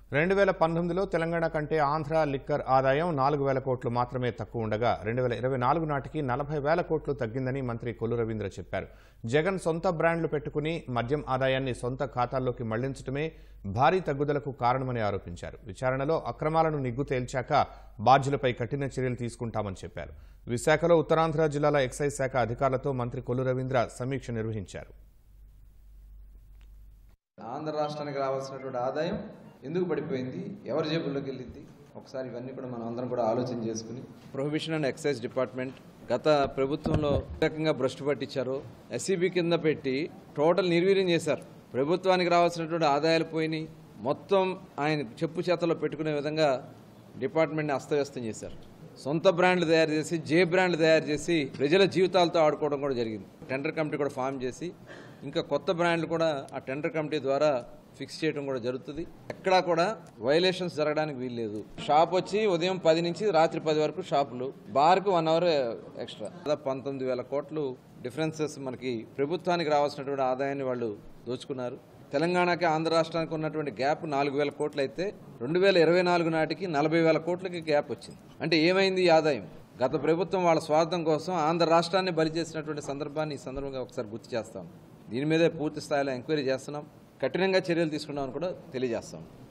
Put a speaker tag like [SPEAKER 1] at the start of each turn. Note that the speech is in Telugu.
[SPEAKER 1] రెండు వేల పంతొమ్మిదిలో తెలంగాణ కంటే ఆంధ్ర లిక్కర్ ఆదాయం నాలుగు వేల కోట్లు మాత్రమే తక్కువ ఉండగా రెండు వేల ఇరవై నాలుగు నాటికి నలభై వేల కోట్లు తగ్గిందని మంత్రి కొల్లు రవీంద్ర చెప్పారు జగన్ సొంత బ్రాండ్లు పెట్టుకుని మద్యం ఆదాయాన్ని సొంత ఖాతాల్లోకి మళ్లించడమే భారీ తగ్గుదలకు కారణమని ఆరోపించారు విచారణలో అక్రమాలను నిగ్గు తేల్చాక బాధ్యులపై కఠిన చర్యలు తీసుకుంటామని చెప్పారు విశాఖలో ఉత్తరాంధ్ర జిల్లాల ఎక్సైజ్ శాఖ అధికారులతో మంత్రి కొల్లు రవీంద్ర సమీక్ష నిర్వహించారు
[SPEAKER 2] ఆంధ్ర రాష్ట్రానికి రావాల్సినటువంటి ఆదాయం ఎందుకు పడిపోయింది ఎవరి జేబుల్లోకి వెళ్ళింది ఒకసారి ఇవన్నీ కూడా మనం అందరం కూడా ఆలోచన చేసుకుని ప్రొహిబిషన్ అండ్ ఎక్సైజ్ డిపార్ట్మెంట్ గత ప్రభుత్వంలో ఏ రకంగా భ్రష్టు పట్టించారో ఎస్సీబీ కింద పెట్టి టోటల్ నిర్వీర్యం చేశారు ప్రభుత్వానికి రావాల్సినటువంటి ఆదాయాలు పోయినాయి మొత్తం ఆయన చెప్పు చేతల్లో పెట్టుకునే విధంగా డిపార్ట్మెంట్ని అస్తవ్యస్తం చేశారు సొంత బ్రాండ్లు తయారు చేసి జే బ్రాండ్లు తయారు చేసి ప్రజల జీవితాలతో ఆడుకోవడం కూడా జరిగింది టెండర్ కమిటీ కూడా ఫామ్ చేసి ఇంకా కొత్త బ్రాండ్లు కూడా ఆ టెండర్ కమిటీ ద్వారా ఫిక్స్ చేయడం కూడా జరుగుతుంది ఎక్కడా కూడా వైలేషన్స్ జరగడానికి వీల్లేదు షాప్ వచ్చి ఉదయం పది నుంచి రాత్రి పది వరకు షాపులు బార్కు వన్ అవర్ ఎక్స్ట్రా దాదాపు పంతొమ్మిది వేల కోట్లు డిఫరెన్సెస్ మనకి ప్రభుత్వానికి రావాల్సినటువంటి ఆదాయాన్ని వాళ్ళు దోచుకున్నారు తెలంగాణకి ఆంధ్ర రాష్ట్రానికి ఉన్నటువంటి గ్యాప్ నాలుగు వేల కోట్లు అయితే రెండు వేల ఇరవై నాలుగు నాటికి నలభై వేల కోట్లకి గ్యాప్ వచ్చింది అంటే ఏమైంది ఈ ఆదాయం గత ప్రభుత్వం వాళ్ళ స్వార్థం కోసం ఆంధ్ర రాష్ట్రాన్ని బలి చేసినటువంటి సందర్భాన్ని ఈ సందర్భంగా ఒకసారి గుర్తు చేస్తాం దీని మీదే పూర్తి స్థాయిలో ఎంక్వైరీ చేస్తున్నాం కఠినంగా చర్యలు తీసుకున్నామని కూడా తెలియజేస్తాం